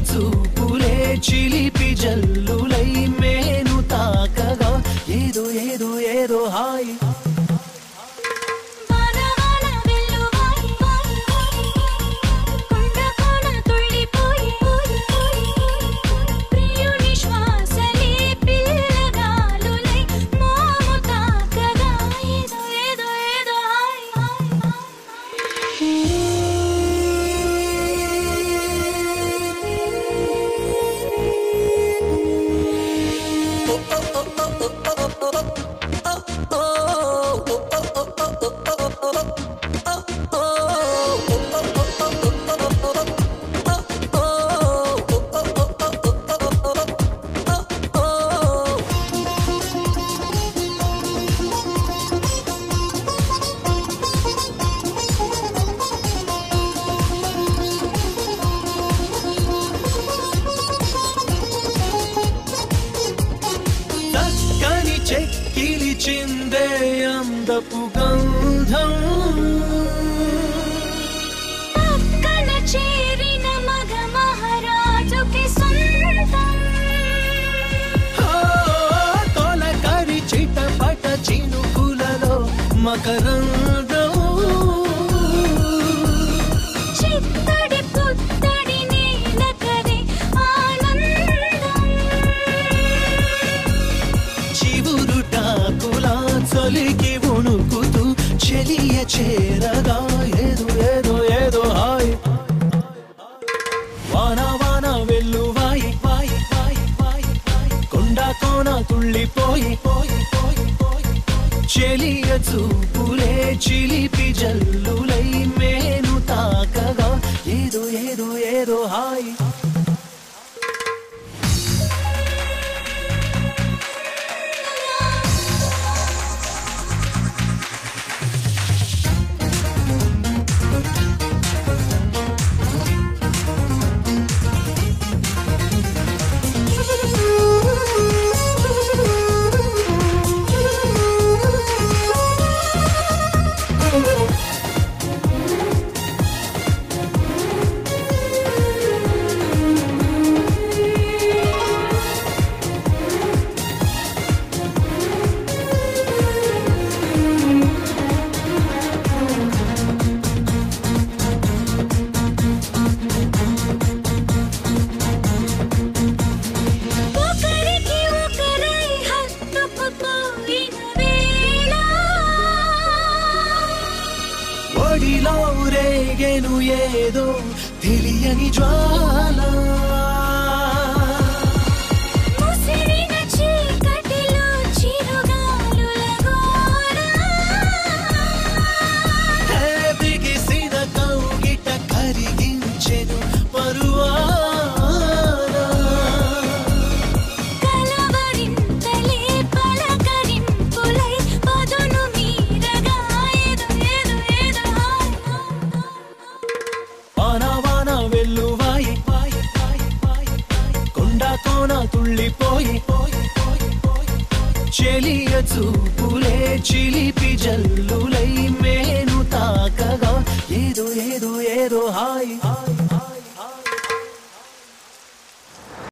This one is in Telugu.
చూపులే చిలిపి జల్లులై మేను తాకగా ఏదో ఏదో ఏదో హాయి వాన వాన వెల్లువాయి కొండ కోన తుళ్ళిపోయి ప్రియుని శ్వాసలే పిల్లగాలులై మోము తాకగా ఏదో ఏదో ఏదో చక్కని చెక్కిలి చిందే అందపు గంధం పక్కన చేరిన మగ మహారాజుకి సొంతం ఆ, తొలకరి చిటపట చినుకులలో మకరందం చిత్తడి పుత్తడి నేలకదే ఆనందం చివురుటాకులా చలికి వణుకుతూ చెలియ చేరగా ఏదో ఏదో ఏదో హాయ్ వాన వాన వెల్లువాయి వాయి వాయి వాయి వాయి కొండ కోన తుళ్ళిపోయి పోయి పోయి పోయి చెలియ చూపులే చిలిపి జల్లులై మేను తాకగా ఏదో ఏదో ఏదో హాయ్ ఒకరికి ఒకరై హత్తుకుపోయిన వేళ ఒడిలో రేగెను ఏదో తెలియని జ్వాల ముసిరిన చీకటిలో చిరుగాలుల గోర హే బిగిసిన కౌగిట కరిగించెను పరువాన కలవరింతలే పలకరింపులై పదును మీరగా ఏదో ఏదో ఏదో వాన వాన వెల్లువాయి వాయి వాయి వాయి వాయి కొండ కోన తుళ్ళిపోయి పోయి పోయి పోయి చెలియ చూపులే చిలిపి జల్లులై మేను తాకగా